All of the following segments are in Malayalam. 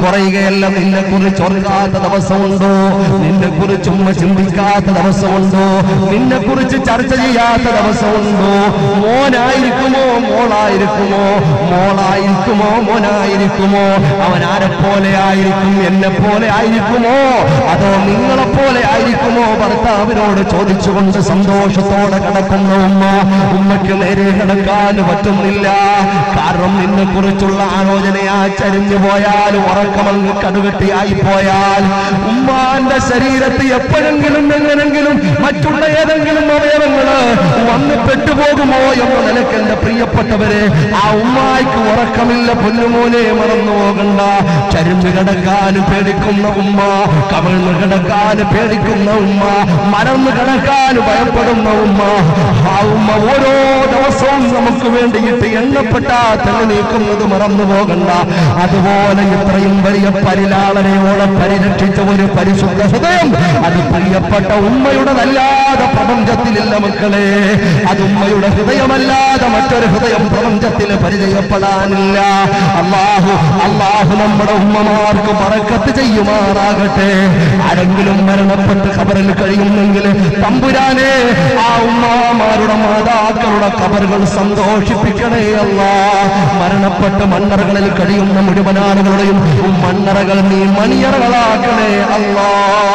കുറയുകയല്ല നിന്നെ കുറിച്ച് ഓർക്കാത്ത ദിവസമുണ്ടോ നിന്നെ കുറിച്ച് ഉമ്മ ചിന്തിക്കാത്ത ദിവസമുണ്ടോ നിന്നെ കുറിച്ച് ചർച്ച ചെയ്യാത്ത ദിവസമുണ്ടോ മോനായിരിക്കുമോ മോളായിരിക്കുമോ മോളായിരിക്കുമോ മോനായിരിക്കുമോ അവൻ ആരെ പോലെ ആയിരിക്കും എന്നെ പോലെ ആയിരിക്കുമോ അതോ നിങ്ങളെ പോലെ ആയിരിക്കുമോ ഭർത്താവിനോട് ചോദിച്ചുകൊണ്ട് സന്തോഷത്തോടെ കിടക്കുന്ന ഉമ്മ ഉമ്മയ്ക്ക് നേരെ കിടക്കാൻ പറ്റുന്നില്ല കാരണം നിന്നെ കുറിച്ചുള്ള ആലോചനയാ ചരിഞ്ഞു പോയാൽ ഉറക്കമങ്ങ് കടുകട്ടിയായി പോയാൽ ഉമ്മാന്റെ ശരീരത്തിൽ എപ്പോഴെങ്കിലും എങ്ങനെങ്കിലും മറ്റുള്ള ഏതെങ്കിലും അവയവങ്ങള് വന്ന് പെട്ടുപോകുമോ എന്ന് നിനക്ക് എന്റെ പ്രിയപ്പെട്ടവരെ ആ ഉമ്മായിക്ക് ഉറക്കമില്ല പൊന്നുമോനെ മറന്നു പോകണ്ട ചരിഞ്ഞു കിടക്കാൻ പേടിക്കുന്ന ഉമ്മ കവിഴ്ന്നു കിടക്കാൻ പേടിക്കുന്ന ഉമ്മ മറന്നു കിടക്കാൻ ഭയപ്പെടുന്ന ഉമ്മ ആ ഉമ്മ ഓരോ ദിവസവും നമുക്ക് വേണ്ടിയിട്ട് എണ്ണപ്പെട്ട തെളി നീക്കുന്നത് മറന്നു പോകണ്ട അതുപോലെ ഇത്രയും വലിയ പരിലാളനയോടെ പരിരക്ഷിച്ച ഒരു പരിശുദ്ധ ഹൃദയം അത് പ്രിയപ്പെട്ട ഉമ്മയുടേതല്ലാതെ പ്രപഞ്ചത്തിലില്ല മക്കളെ അത് ഉമ്മയുടെ ഹൃദയമല്ലാതെ മറ്റൊരു ഹൃദയം പ്രപഞ്ചത്തിൽ പരിചയപ്പെടാനില്ല അള്ളാഹു അള്ളാഹു നമ്മുടെ ഉമ്മമാർക്ക് പറക്കത്ത് ചെയ്യുമാറാകട്ടെ ആരെങ്കിലും മരണപ്പെട്ട് ഖബറിൽ കഴിയുന്നെങ്കിൽ തമ്പുരാനെ ആ ഉമ്മമാരുടെ മാതാക്കളുടെ ഖബറുകൾ സന്തോഷിപ്പിക്കണേ അല്ല മരണപ്പെട്ട് മണ്ണറകളിൽ കഴിയുന്ന മുഴുവൻ ആളുകളുടെയും മണ്ണറകൾ നീ മണിയറകളാക്കണേ അല്ലാ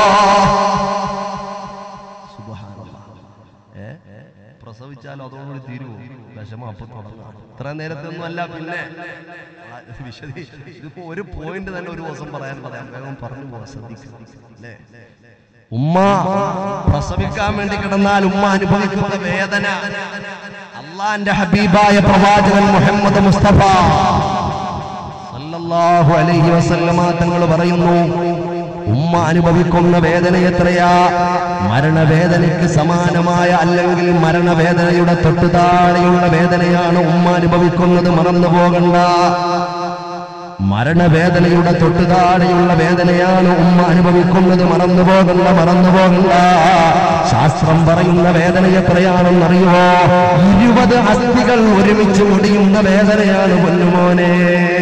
പ്രസവിച്ചാൽ അതോടുകൂടി തീരുവോ വിഷമം അപ്പൊ തുടങ്ങാം ഇത്ര നേരത്തൊന്നും അല്ല പിന്നെ ആ, വിശദീ ഇതിപ്പോ ഒരു പോയിന്റ് തന്നെ ഒരു ദിവസം പറയാൻ പറയാം വേഗം പറഞ്ഞു പോവാം ശ്രദ്ധിക്കുക അല്ലേ ഉമ്മ പ്രസവിക്കാൻ വേണ്ടി കിടന്നാൽ ഉമ്മ അനുഭവിക്കുന്ന വേദന അള്ളാന്റെ ഹബീബായ പ്രവാചകൻ മുഹമ്മദ് മുസ്തഫ സല്ലല്ലാഹു അലൈഹി വസല്ലമ തങ്ങൾ പറയുന്നു ഉമ്മ അനുഭവിക്കുന്ന വേദന എത്രയാ മരണവേദനയ്ക്ക് സമാനമായ അല്ലെങ്കിൽ മരണവേദനയുടെ തൊട്ടു താഴെയുള്ള വേദനയാണ് ഉമ്മ അനുഭവിക്കുന്നത് മറന്നു പോകണ്ട മരണവേദനയുടെ തൊട്ടു താഴെയുള്ള വേദനയാണ് ഉമ്മ അനുഭവിക്കുന്നത് മറന്നു പോകണ്ട മറന്നു പോകണ്ട ശാസ്ത്രം പറയുന്ന വേദന എത്രയാണെന്നറിയുമോ ഇരുപത് അസ്ഥികൾ ഒരുമിച്ച് ഒടിയുന്ന വേദനയാണ് പൊന്നുമോനെ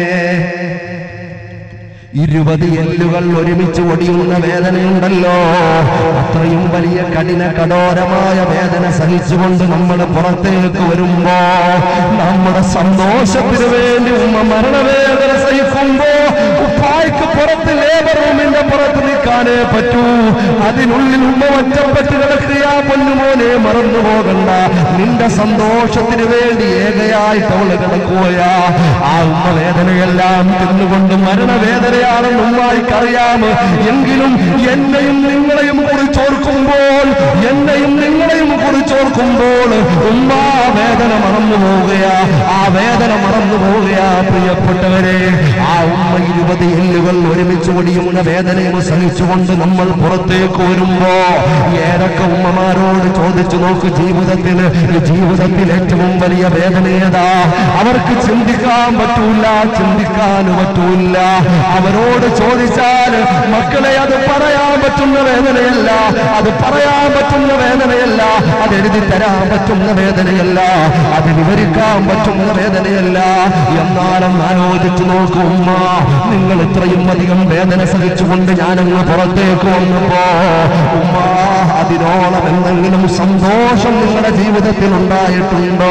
ഇരുപത് എല്ലുകൾ ഒരുമിച്ച് ഒടിയുന്ന വേദനയുണ്ടല്ലോ അത്രയും വലിയ കഠിന കഠോരമായ വേദന സഹിച്ചുകൊണ്ട് നമ്മൾ പുറത്തേക്ക് വരുമ്പോ നമ്മുടെ സന്തോഷത്തിന് വേണ്ടി ഉമ്മ മരണവേദന സഹിക്കുമ്പോ ഉപ്പായ്ക്ക് പുറത്ത് ലേബർ റൂമിന്റെ പുറത്ത് നിൽക്കാനേ പറ്റൂ അതിനുള്ളിൽ ഉമ്മ ഒറ്റപ്പെട്ട് കിടക്കുക പൊന്നുമോനെ മറന്നു പോകണ്ട നിന്റെ സന്തോഷത്തിന് വേണ്ടി ഏകയായിട്ട് അവള് കിടക്കുകയാ ആ ഉമ്മ വേദനയെല്ലാം തിന്നുകൊണ്ട് മരണവേദനയാണെന്ന് ഉമ്മായിക്ക് അറിയാം എങ്കിലും എന്നെയും നിങ്ങളെയും കുറിച്ചോർക്കുമ്പോൾ എന്നെയും നിങ്ങളെയും കുറിച്ചോർക്കുമ്പോൾ ഉമ്മ വേദന മറന്നു പോവുകയാ ആ വേദന മറന്നു പോവുകയാ പ്രിയപ്പെട്ടവരെ ആ ഉമ്മ ഇരുപത് എല്ലുകൾ ഒരുമിച്ച് ഒടിയുന്ന വേദനയും സഹിച്ചുകൊണ്ട് നമ്മൾ പുറത്തേക്ക് വരുമ്പോ ഏതൊക്കെ ഉമ്മമാരോട് ചോദിച്ചു നോക്ക് ജീവിതത്തിൽ ജീവിതത്തിൽ ഏറ്റവും വലിയ വേദന ഏതാ അവർക്ക് ചിന്തിക്കാൻ പറ്റൂല ചിന്തിക്കാൻ പറ്റൂല അവരോട് ചോദിച്ചാൽ മക്കളെ അത് പറയാൻ പറ്റുന്ന വേദനയല്ല അത് പറയാൻ പറ്റുന്ന വേദനയല്ല അത് എഴുതി തരാൻ പറ്റുന്ന വേദനയല്ല അത് വിവരിക്കാൻ പറ്റുന്ന വേദനയല്ല എന്നാലും ആലോചിച്ചു നോക്കൂ ഉമ്മ നിങ്ങൾ ഇത്രയും അധികം വേദന സഹിച്ചുകൊണ്ട് ഞാനങ്ങ് പുറത്തേക്ക് വന്നപ്പോ ഉമ്മ അതിനോളം എന്തെങ്കിലും സന്തോഷം നിങ്ങളുടെ ജീവിതത്തിൽ ഉണ്ടായിട്ടുണ്ടോ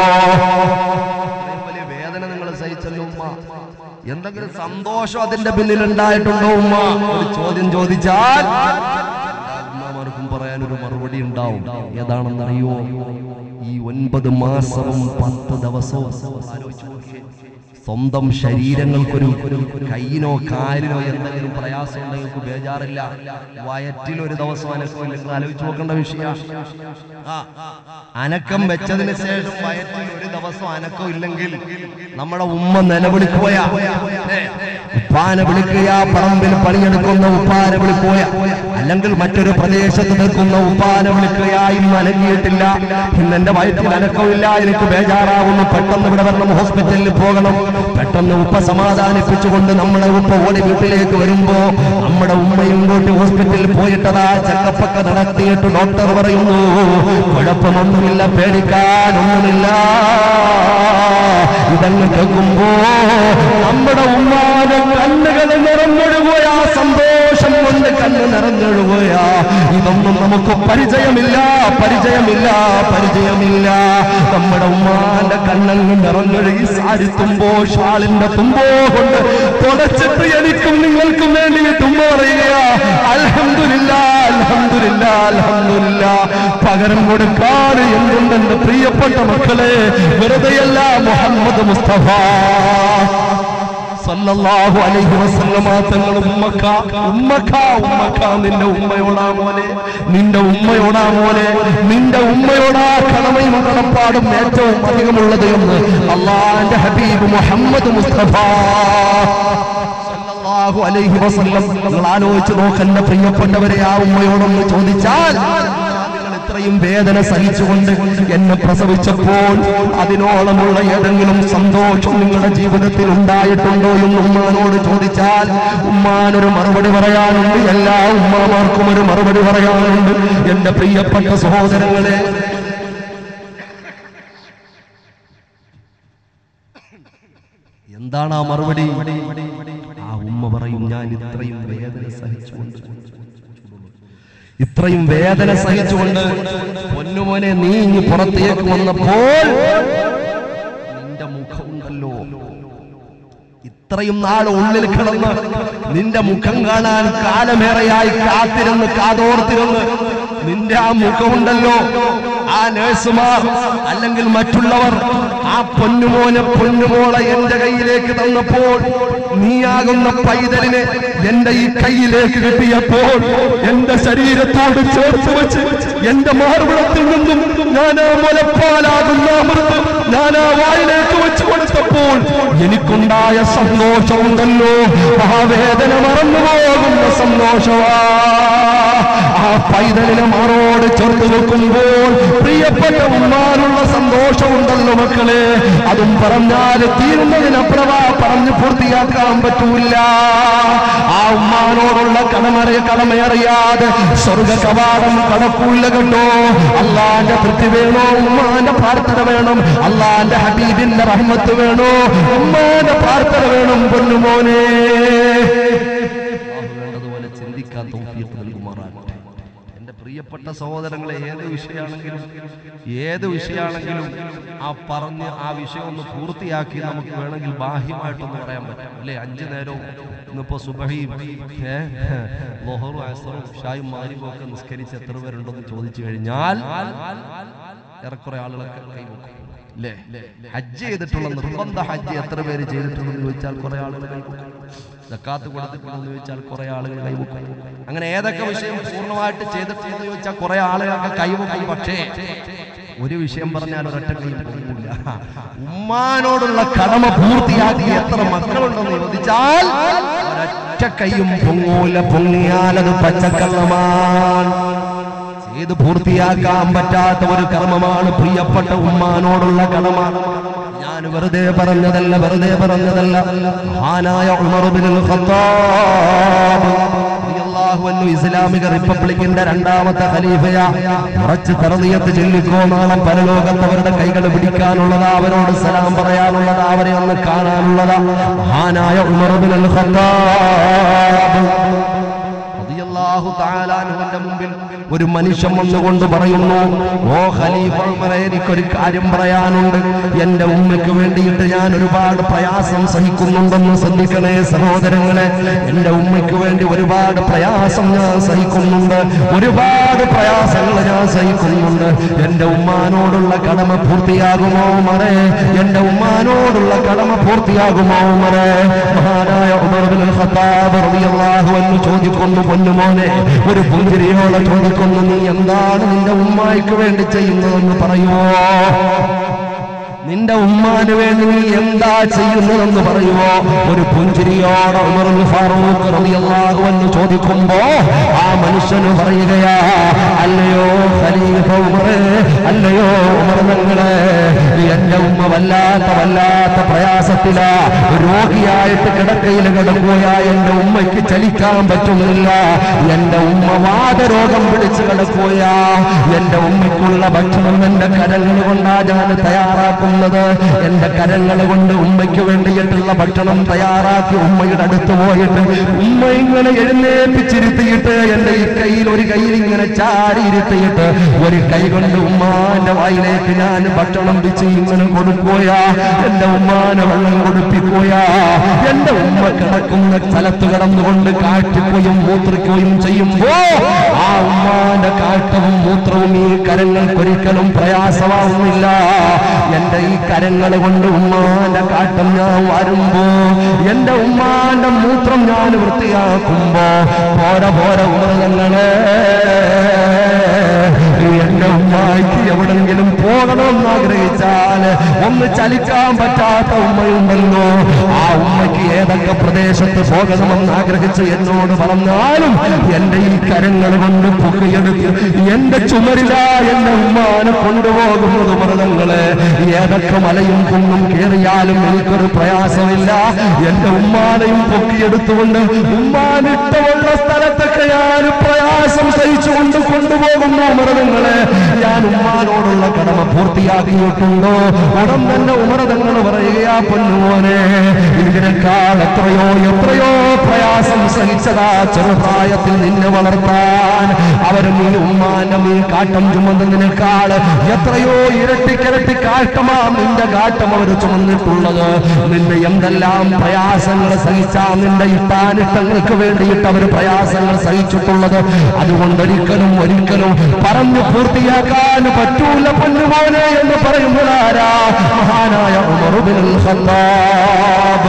ഇത്രയും വലിയ വേദന നിങ്ങൾ സഹിച്ചല്ലോ ഉമ്മ എന്തെങ്കിലും സന്തോഷം അതിന്റെ പിന്നിൽ ഉണ്ടായിട്ടുണ്ടോ ഉമ്മ ഒരു ചോദ്യം ചോദിച്ചാൽ ഉമ്മമാർക്കും പറയാൻ ഒരു മറുപടി ഉണ്ടാവും ഏതാണെന്നറിയോ ഈ ഒൻപത് മാസവും പത്ത് ദിവസവും ആലോചിച്ച് നോക്കിയേ. സ്വന്തം ശരീരങ്ങൾക്കൊരു കൈയിനോ കാലിനോ എന്തെങ്കിലും പ്രയാസം ഉണ്ടെങ്കിൽ നിങ്ങൾക്ക് ബേജാറില്ല വയറ്റിൽ ഒരു ദിവസം അനക്കം ഇല്ലെങ്കിൽ ആലോചിച്ച് നോക്കേണ്ട വിഷയം ആ അനക്കം വെച്ചതിന് ശേഷം വയറ്റിൽ ഒരു ദിവസം അനക്കം ഇല്ലെങ്കിൽ നമ്മുടെ ഉമ്മ നിലവിളിക്കുകയാ ഉപ്പാനെ വിളിക്കുക പറമ്പിൽ പണിയെടുക്കുന്ന ഉപ്പാനെ വിളിക്കുക അല്ലെങ്കിൽ മറ്റൊരു പ്രദേശത്ത് നിൽക്കുന്ന ഉപ്പാനെ വിളിക്കുകയായി ഇന്ന് അനങ്ങിയിട്ടില്ല ഇന്ന് എന്റെ വയറ്റിൽ അനക്കമില്ല എനിക്ക് ബേജാറാവുന്നു പെട്ടെന്ന് ഇവിടെ വരണം ഹോസ്പിറ്റലിൽ പോകണം പെട്ടെന്ന് ഉപ്പ സമാധാനിപ്പിച്ചുകൊണ്ട് നമ്മളെ ഉപ്പ ഓടി വീട്ടിലേക്ക് വരുമ്പോ നമ്മുടെ ഉമ്മയും കൂട്ടി ഹോസ്പിറ്റലിൽ പോയിട്ടതാ ചെക്കപ്പൊക്കെ നടത്തിയിട്ട് ഡോക്ടർ പറയുന്നു കുഴപ്പമൊന്നുമില്ല പേടിക്കാനൊന്നുമില്ല ഇതങ്ങ് കേൾക്കുമ്പോ നമ്മുടെ ഉമ്മാന്റെ കണ്ണുകൾ നിറഞ്ഞൊഴുകുകയാ സന്തോഷം കൊണ്ട് കണ്ണ് നിറഞ്ഞൊഴുകുകയാ ഇതൊന്നും നമുക്ക് പരിചയമില്ല പരിചയമില്ല പരിചയമില്ല നമ്മുടെ ഉമ്മാന്റെ കണ്ണങ്ങ് നിറഞ്ഞൊഴുകി സാരി തുമ്പോ ഷാളിന്റെ തുമ്പോ കൊണ്ട് തുടച്ചിട്ട് എനിക്കും നിങ്ങൾക്കും വേണ്ടി തുമ്പ പറയുകയാ അൽഹംദുലില്ല അൽഹംദുലില്ല അൽഹംദുലില്ല പകരം കൊടുക്കാൻ എന്തുണ്ട് എന്റെ പ്രിയപ്പെട്ട മക്കളെ വെറുതെയല്ല മുഹമ്മദ് മുസ്തഫ സല്ലല്ലാഹു അലൈഹി വസല്ലമ തങ്ങൾ ഉമ്മക്ക ഉമ്മക്ക ഉമ്മക്ക നിന്റെ ഉമ്മയോടാ മോനെ നിന്റെ ഉമ്മയോടാ മോനെ നിന്റെ ഉമ്മയോടാ കടമയും കടപ്പാടും ഏറ്റവും അധികമുള്ളത് എന്ന് അള്ളാന്റെ ഹബീബ് മുഹമ്മദ് മുസ്തഫ സല്ലല്ലാഹു അലൈഹി വസല്ലം നിങ്ങൾ ആലോചിച്ച് നോക്കണ്ട പ്രിയപ്പെട്ടവരെ ആ ഉമ്മയോടൊന്ന് ചോദിച്ചാൽ നിങ്ങൾ ഇത്രയും വേദന സഹിച്ചുകൊണ്ട് എന്നെ പ്രസവിച്ചപ്പോൾ അതിനോളമുള്ള ഏതെങ്കിലും സന്തോഷം നിങ്ങളുടെ ജീവിതത്തിൽ ഉണ്ടായിട്ടുണ്ടോ എന്ന് ഉമ്മാനോട് ചോദിച്ചാൽ ഉമ്മാനൊരു മറുപടി പറയാനുണ്ട് എല്ലാ ഉമ്മാമാർക്കും ഒരു മറുപടി പറയാനുണ്ട് എന്റെ പ്രിയപ്പെട്ട സഹോദരങ്ങളെ എന്താണ് ആ മറുപടി ആ ഉമ്മ പറയും ഞാൻ ഇത്രയും വേദന സഹിച്ചുകൊണ്ട് ഇത്രയും വേദന സഹിച്ചുകൊണ്ട് പൊന്നുമോനെ നീ ഇനി പുറത്തേക്ക് വന്നപ്പോൾ നിന്റെ മുഖമുണ്ടല്ലോ ഇത്രയും നാൾ ഉള്ളിൽ കിടന്ന് നിന്റെ മുഖം കാണാൻ കാലമേറെയായി കാത്തിരുന്ന് കാതോർത്തിരുന്ന് നിന്റെ ആ മുഖമുണ്ടല്ലോ ആ നേഴ്സുമാർ അല്ലെങ്കിൽ മറ്റുള്ളവർ ആ പൊന്നുമോനെ പൊന്നുമോളെ എന്റെ കയ്യിലേക്ക് തന്നപ്പോൾ നീയാകുന്ന പൈതലിനെ എന്റെ ഈ കയ്യിലേക്ക് കിട്ടിയപ്പോൾ എന്റെ ശരീരത്തോട് ചേർത്ത് വെച്ച് എന്റെ മാർവിളത്തിൽ നിന്നും ഞാൻ ആ മുലപ്പാലാകുന്ന അമൃത് ഞാൻ ആ വായിലേക്ക് വെച്ച് കൊടുത്തപ്പോൾ എനിക്കുണ്ടായ സന്തോഷമുണ്ടല്ലോ ആ വേദന മറന്നു പോകുന്ന സന്തോഷമാ ആ പൈതലിനെ മാറോട് ചേർത്ത് വെക്കുമ്പോൾ പ്രിയപ്പെട്ട ഉമ്മാനുള്ള സന്തോഷമുണ്ടല്ലോ മക്കളെ അതും പറഞ്ഞാൽ തീരുന്നതിനപ്പുറവാ പറഞ്ഞു പൂർത്തിയാക്കാൻ പറ്റൂല ആ ഉമ്മാനോടുള്ള കടമറിയ കടമയറിയാതെ സ്വർഗ കവാടം കടക്കൂല കണ്ടോ അള്ളാന്റെ തൃപ്തി വേണോ ഉമ്മാന്റെ പ്രാർത്ഥന വേണം അള്ളാന്റെ ഹബീബിന്റെ റഹ്മത്ത് വേണോ ഉമ്മാന്റെ പ്രാർത്ഥന വേണം പൊന്നുമോനെ വേണ്ടതുപോലെ ചിന്തിക്കാൻ തൗഫീഖ് നൽകുമാറാകട്ടെ എന്റെ പ്രിയപ്പെട്ട സഹോദരങ്ങളെ ഏത് വിഷയമാണെങ്കിലും ഏത് വിഷയമാണെങ്കിലും ആ പറഞ്ഞ് ആ വിഷയം ഒന്ന് പൂർത്തിയാക്കി നമുക്ക് വേണമെങ്കിൽ ബാഹ്യമായിട്ടൊന്ന് പറയാൻ പറ്റും അല്ലേ അഞ്ചു നേരവും ഇന്നിപ്പോ സുബഹിയും ഏ, ലൊഹറും അസറും ഷായും മാരിബും ഒക്കെ നിസ്കരിച്ച് എത്ര പേരുണ്ടെന്ന് ചോദിച്ചു കഴിഞ്ഞാൽ ഏറെക്കുറെ ആളുകളൊക്കെ കൈവക്കും അല്ലേ ഹജ്ജ് ചെയ്തിട്ടുള്ള നിർബന്ധ ഹജ്ജ് എത്ര പേര് ചെയ്തിട്ടുണ്ടെന്ന് ചോദിച്ചാൽ കുറെ ആളുകൾ കൈവക്കും ജക്കാത്ത് കൊടുത്തിട്ടുണ്ടെന്ന് ചോദിച്ചാൽ കുറെ ആളുകൾ കൈവക്കും അങ്ങനെ ഏതൊക്കെ വിഷയം പൂർണ്ണമായിട്ട് ചെയ്തിട്ടുണ്ടെന്ന് ചോദിച്ചാൽ കുറെ ആളുകളൊക്കെ കൈവക്കും പക്ഷേ ഒരു വിഷയം പറഞ്ഞാൽ ഒരൊറ്റ കൈ പോകില്ല ഉമ്മാനോടുള്ള കടമ പൂർത്തിയാക്കി എത്ര മക്കളുണ്ടെന്ന് ചോദിച്ചാൽ ഒരൊറ്റ കൈയും പൊങ്ങൂല പൊങ്ങിയാൽ അത് പച്ചക്കള്ളമാണ് ചെയ്ത് പൂർത്തിയാക്കാൻ പറ്റാത്ത ഒരു കർമ്മമാണ് പ്രിയപ്പെട്ട ഉമ്മാനോടുള്ള കടമ ഞാൻ വെറുതെ പറഞ്ഞതല്ല വെറുതെ പറഞ്ഞതല്ല മഹാനായ ഉമർ ഇബ്നുൽ ഖത്താബ് റളിയല്ലാഹു അൻഹു ഇസ്ലാമിക റിപ്പബ്ലിക്കിന്റെ രണ്ടാമത്തെ ഖലീഫയാ കുറച്ച് തറനിയത്ത് ചൊല്ലിക്കോ നാളെ പരലോകത്ത് അവരുടെ കൈകൾ പിടിക്കാനുള്ളതാ അവരോട് സലാം പറയാനുള്ളതാ അവരെ ഒന്ന് കാണാനുള്ളതാ മഹാനായ ഉമർ ഇബ്നുൽ ഖത്താബ് റളിയല്ലാഹു തആല അൻഹുവിന്റെ മുമ്പിൽ ഒരു മനുഷ്യൻ വന്നുകൊണ്ട് പറയുന്നു ഓ ഖലീഫ ഉമറേ എനിക്കൊരു കാര്യം പറയാനുണ്ട് എന്റെ ഉമ്മയ്ക്ക് വേണ്ടിയിട്ട് ഞാൻ ഒരുപാട് പ്രയാസം സഹിക്കുന്നുണ്ടെന്ന് ശ്രദ്ധിക്കണേ സഹോദരങ്ങളെ എന്റെ ഉമ്മയ്ക്ക് വേണ്ടി ഒരുപാട് പ്രയാസം ഞാൻ സഹിക്കുന്നുണ്ട് ഒരുപാട് പ്രയാസങ്ങൾ ഞാൻ സഹിക്കുന്നുണ്ട് എന്റെ ഉമ്മാനോടുള്ള കടമ പൂർത്തിയാകുമോ മറേ എന്റെ ഉമ്മാനോടുള്ള കടമ പൂർത്തിയാകുമോ മറേ മഹാനായ ഉമർ ബിൻ ഖത്താബ് റളിയല്ലാഹു അൻഹു ചോദിക്കുന്നു പൊന്നുമോനെ ഒരു പുഞ്ചിരിയോടെ ചോദിക്കുന്നു നീ എന്താണ് നിന്റെ ഉമ്മായിക്ക് വേണ്ടി ചെയ്യുന്നതെന്ന് പറയുമോ നിന്റെ ഉമ്മാന് വേണ്ടി നീ എന്താ ചെയ്യുന്നതെന്ന് പറയുമോ ഒരു പുഞ്ചിരിയോടെ ഉമർ ഫാറൂഖ് റളിയല്ലാഹു അൻഹു ചോദിക്കുമ്പോ ആ മനുഷ്യന് പറയുകയാ അല്ലയോ ഖലീഫ ഉമറേ അല്ലയോ ഉമർ നിങ്ങളെ എന്റെ ഉമ്മ വല്ലാത്ത വല്ലാത്ത പ്രയാസത്തിലാ രോഗിയായിട്ട് കിടക്കയിൽ കിടക്കുകയാ എന്റെ ഉമ്മയ്ക്ക് ചലിക്കാൻ പറ്റുന്നില്ല എന്റെ ഉമ്മ വാദരോഗം പിടിച്ചു കിടക്കുകയാ എന്റെ ഉമ്മയ്ക്കുള്ള ഭക്ഷണം എന്റെ കരങ്ങൾ കൊണ്ടാ ഞാൻ തയ്യാറാക്കുന്നത് എന്റെ കരങ്ങൾ കൊണ്ട് ഉമ്മയ്ക്ക് വേണ്ടിയിട്ടുള്ള ഭക്ഷണം തയ്യാറാക്കി ഉമ്മയുടെ അടുത്ത് പോയിട്ട് ഉമ്മ ഇങ്ങനെ എഴുന്നേപ്പിച്ചിരുത്തിയിട്ട് എന്റെ ഈ കയ്യിൽ ഒരു കയ്യിൽ ഇങ്ങനെ ചാരി ഇരുത്തിയിട്ട് ഒരു കൈ കൊണ്ട് ഉമ്മാന്റെ വായിലേക്ക് ഞാൻ ഭക്ഷണം വെച്ച് ഇങ്ങനെ കൊടുക്കുകയാ എന്റെ ഉമ്മാനെ വെള്ളം കൊടുപ്പിക്കുകയാ എന്റെ ഉമ്മ കിടക്കുന്ന സ്ഥലത്ത് കിടന്നുകൊണ്ട് കാട്ടിക്കുകയും മൂത്രിക്കുകയും ചെയ്യുമ്പോ ആ ഉമ്മാന്റെ കാട്ടവും മൂത്രവും ഈ കരങ്ങൾക്കൊരിക്കലും പ്രയാസമാവുന്നില്ല എന്റെ ഈ കരങ്ങൾ കൊണ്ട് ഉമ്മാന്റെ കാട്ടം ഞാൻ വരുമ്പോ എന്റെ ഉമ്മാന്റെ മൂത്രം ഞാൻ വൃത്തിയാക്കുമ്പോ പോര പോര ഉമൃതങ്ങളെ എന്റെ ഉമ്മായിക്ക് എവിടെങ്കിലും പോകണമെന്ന് ആഗ്രഹിച്ചാൽ ഒന്ന് ചലിക്കാൻ പറ്റാത്ത ഉമ്മയുണ്ടല്ലോ ആ ഉമ്മയ്ക്ക് ഏതൊക്കെ പ്രദേശത്ത് പോകണമെന്ന് ആഗ്രഹിച്ച് എന്നോട് പറഞ്ഞാലും എന്റെ ഈ കരങ്ങൾ കൊണ്ട് പുകയെടുത്ത് എന്റെ ചുമരില എന്റെ ഉമ്മാനെ കൊണ്ടുപോകുന്നത് മൃഗങ്ങളെ ഏതൊക്കെ മലയും കുന്നും കയറിയാലും എനിക്കൊരു പ്രയാസമില്ല എന്റെ ഉമ്മാനെയും പൊക്കിയെടുത്തുകൊണ്ട് ഉമ്മാനിട്ടമുള്ള സ്ഥലത്തൊക്കെ ഞാൻ പ്രയാസം സഹിച്ചുകൊണ്ട് കൊണ്ടുപോകുന്നു മൃഗങ്ങളെ ഞാൻ ഉമ്മാനോടുള്ള കടമ പൂർത്തിയാക്കിയിട്ടുണ്ടോ ഉടൻ തന്നെ ഉമരതങ്ങൾ പറയുകയാ പൊന്നുമോനെ ഇതിനേക്കാൾ എത്രയോ എത്രയോ പ്രയാസം സഹിച്ചതാ ചെറുപ്രായത്തിൽ നിന്നെ വളർത്താൻ അവരും ഈ ഉമ്മാന്റെ ഈ കാട്ടം ചുമന്നതിനേക്കാൾ എത്രയോ ഇരട്ടിക്കിരട്ടി കാട്ടമാ നിന്റെ കാട്ടം അവർ ചുമന്നിട്ടുള്ളത് നിന്റെ എന്തെല്ലാം പ്രയാസങ്ങൾ സഹിച്ചാ നിന്റെ ഇഷ്ടാനിഷ്ടങ്ങൾക്ക് വേണ്ടിയിട്ട് അവർ പ്രയാസങ്ങൾ സഹിച്ചിട്ടുള്ളത് അതുകൊണ്ട് ഒരിക്കലും ഒരിക്കലും പറഞ്ഞു പൂർത്തിയാക്കാൻ പറ്റൂല പൊന്നുമോനെ എന്ന് പറയുന്നതാരാ മഹാനായ ഉമറുബിൻ ഖത്താബ്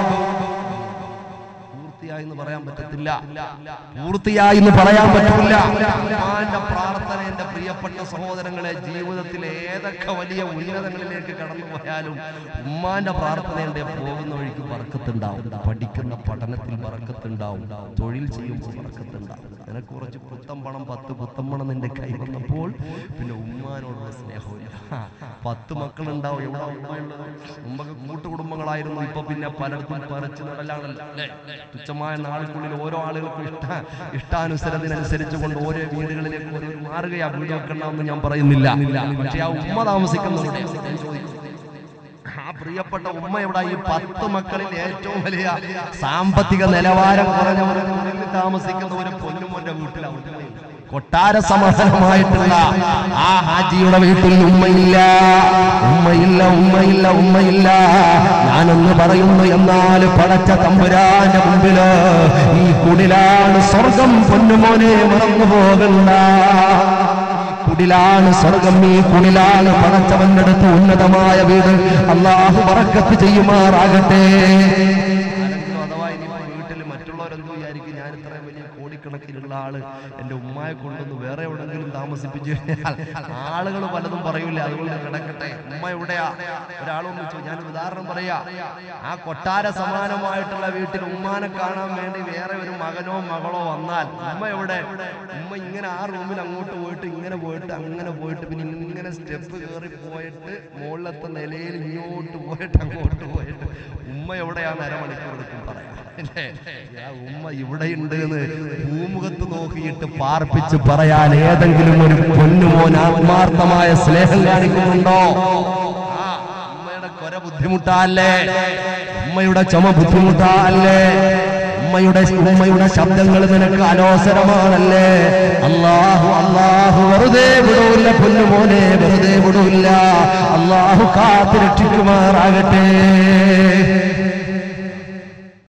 പൂർത്തിയായി എന്ന് പറയാൻ പറ്റത്തില്ല പൂർത്തിയായി എന്ന് പറയാൻ പറ്റില്ല ഉമ്മാന്റെ പ്രാർത്ഥന എന്റെ പ്രിയപ്പെട്ട സഹോദരങ്ങളെ ജീവിതത്തിലെ ഏതൊക്കെ വലിയ ഉന്നതങ്ങളിലേക്ക് കടന്നു പോയാലും ഉമ്മാന്റെ പ്രാർത്ഥന എന്റെ പോകുന്ന വഴിക്ക് പറക്കത്തുണ്ടാവും പഠിക്കുന്ന പഠനത്തിൽ പറക്കത്തുണ്ടാവും തൊഴിൽ ചെയ്യുമ്പോൾ പറക്കത്തുണ്ടാവും നിനക്ക് കുറച്ച് പുത്തം പണം പത്ത് പുത്തം പണം നിന്റെ കൈ വന്നപ്പോൾ പിന്നെ ഉമ്മാനോടുള്ള സ്നേഹമില്ല പത്ത് മക്കളുണ്ടാവും എവിടെ ഉമ്മയുള്ളത് മുമ്പൊക്കെ കൂട്ടുകുടുംബങ്ങളായിരുന്നു ഇപ്പൊ പിന്നെ പലർക്കും പറിച്ചു നടലാണല്ലോ അല്ലേ തുച്ഛമായ നാളുകളിൽ ഓരോ ആളുകൾക്കും ഇഷ്ട ഇഷ്ടാനുസരത്തിനനുസരിച്ച് കൊണ്ട് ഓരോ വീടുകളിലേക്ക് ഓരോ മാറുകയാ വീട് വെക്കണമെന്ന് ഞാൻ പറയുന്നില്ല പക്ഷെ ആ ഉമ്മ താമസിക്കുന്നവരുടെ ഞാൻ ചോദിക്കും ആ പ്രിയപ്പെട്ട ഉമ്മ ഇവിടെ ഈ പത്ത് മക്കളിൽ ഏറ്റവും വലിയ സാമ്പത്തിക നിലവാരം കുറഞ്ഞവർ ഉള്ളിൽ താമസിക്കുന്ന ഒരു പൊന്നുമോന്റെ വീട്ടിലാണ് കൊട്ടാര സമാധാനമായിട്ടുള്ള ആ ഹാജിയുടെ വീട്ടിൽ ഉമ്മയില്ല ഉമ്മയില്ല ഉമ്മയില്ല ഉമ്മയില്ല ഞാനൊന്ന് പറയുന്നു എന്നാൽ പടച്ച തമ്പുരാന്റെ മുമ്പില് ഈ കുടിലാണ് സ്വർഗം പൊന്നുമോനെ മറന്നു പോകണ്ട കുടിലാണ് സ്വർഗം ഈ കുടിലാണ് പടച്ചവന്റെ അടുത്ത് ഉന്നതമായ വീട് അള്ളാഹു പറക്കത്ത് ചെയ്യുമാറാകട്ടെ അഥവാ ഇനിയിപ്പോ വീട്ടിൽ മറ്റുള്ളവരെന്തോ വിചാരിക്കും ഞാൻ ഇത്രയും വലിയ കോടിക്കണക്കിനുള്ള ആള് എന്റെ ഉമ്മയെ കൊണ്ടൊന്ന് വേറെ എവിടെങ്കിലും താമസിപ്പിച്ചു കഴിഞ്ഞാൽ ആളുകൾ പലതും പറയൂല അതുകൊണ്ട് കിടക്കട്ടെ ഉമ്മ എവിടെയാ ഒരാളൊന്ന് ചോ- ഞാനൊരു ഉദാഹരണം പറയാ ആ കൊട്ടാര സമാനമായിട്ടുള്ള വീട്ടിൽ ഉമ്മാനെ കാണാൻ വേണ്ടി വേറെ ഒരു മകനോ മകളോ വന്നാൽ ഉമ്മ എവിടെ ഉമ്മ ഇങ്ങനെ ആ റൂമിൽ അങ്ങോട്ട് പോയിട്ട് ഇങ്ങനെ പോയിട്ട് അങ്ങനെ പോയിട്ട് പിന്നെ ഇങ്ങനെ സ്റ്റെപ്പ് കയറി പോയിട്ട് മുകളിലത്തെ നിലയിൽ ഇങ്ങോട്ട് പോയിട്ട് അങ്ങോട്ട് പോയിട്ട് ഉമ്മ എവിടെയാന്ന് അരമണിക്കൂർ എടുക്കും പറയാം അല്ലേ? ആ ഉമ്മ ഇവിടെയുണ്ട് എന്ന് ഭൂമുഖത്ത് നോക്കിയിട്ട് പാർപ്പിച്ച് പറയാൻ ഏതെങ്കിലും ഒരു പൊന്നുമോൻ ആത്മാർത്ഥമായ സ്നേഹം കാണിക്കുന്നുണ്ടോ ആ, ഉമ്മയുടെ കൊര ബുദ്ധിമുട്ടല്ലേ ഉമ്മയുടെ ചുമ ബുദ്ധിമുട്ടല്ലേ ഉമ്മയുടെ ഉമ്മയുടെ ശബ്ദങ്ങൾ നിനക്ക് അലോസരമാണല്ലേ അള്ളാഹു അള്ളാഹു വെറുതെ വിടൂല്ല പൊന്നുമോനെ വെറുതെ വിടൂല്ല അള്ളാഹു കാത്തു രക്ഷിക്കുമാറാകട്ടെ